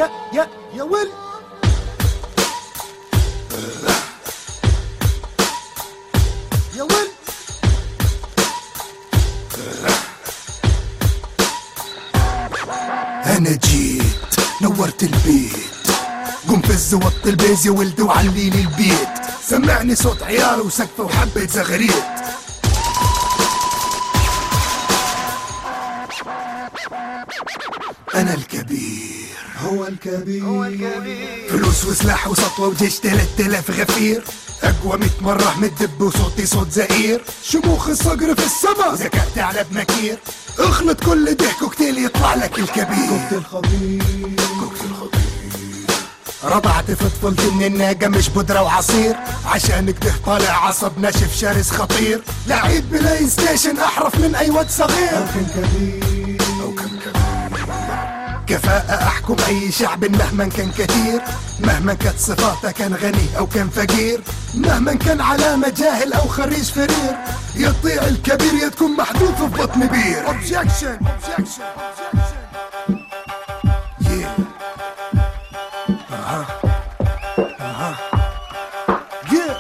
يا يا يا ويل يا ويل انا جيت نورت البيت قم فز وط البيز يا ولد وعلي لي البيت سمعني صوت عيال وسقفه وحبة زغريت انا الكبير هو الكبير فلوس وسلاح وسطوة وجيش تلات الاف غفير اقوى ميت مرة من الدب وصوتي صوت زئير شموخ الصقر في السما ذكاء تعلب مكير اخلط كل ده كوكتيل يطلع لك الكبير كوكتيل خطير كوكتيل خطير رضعت في طفولتي من الناقة مش بودرة وعصير عشان كده طالع عصب ناشف شرس خطير لعيب بلاي ستيشن احرف من اي واد صغير كان كبير أو كم كبير كفاءة أحكم أي شعب مهما كان كثير مهما كانت صفاته كان غني أو كان فقير مهما كان علامة جاهل أو خريج فرير يطيع الكبير يا تكون محذوف في بطن بير objection objection yeah أها أها yeah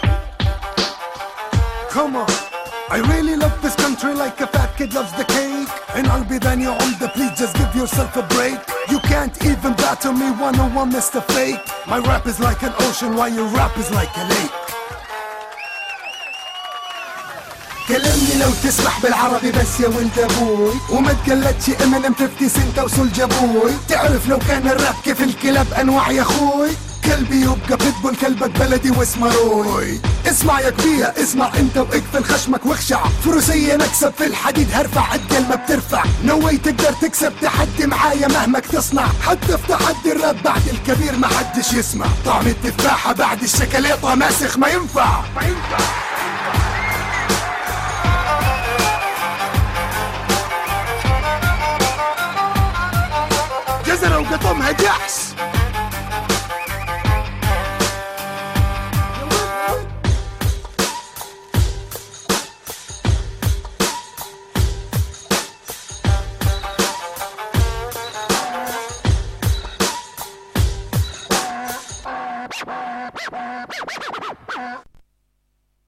Come on I really love this country like a fat kid loves the cake And I'll be then your the please just give yourself a break You can't even battle me one on one Mr. Fake My rap is like an ocean while your rap is like a lake كلمني لو تسمح بالعربي بس يا ولد ابوي وما تقلدش امينيم 50 سنت وسولج ابوي تعرف لو كان الراب كيف الكلاب انواع يا اخوي كلبي يبقى بيتبول كلبك بلدي واسمه روي اسمع يا كبير اسمع انت واقفل خشمك واخشع فروسية نكسب في الحديد هرفع قد ما بترفع نوي تقدر تكسب تحدي معايا مهما تصنع حتى في تحدي الراب بعد الكبير ما حدش يسمع طعم التفاحة بعد الشكليطة ماسخ ما ينفع ما ينفع جزرة وقطمها جحش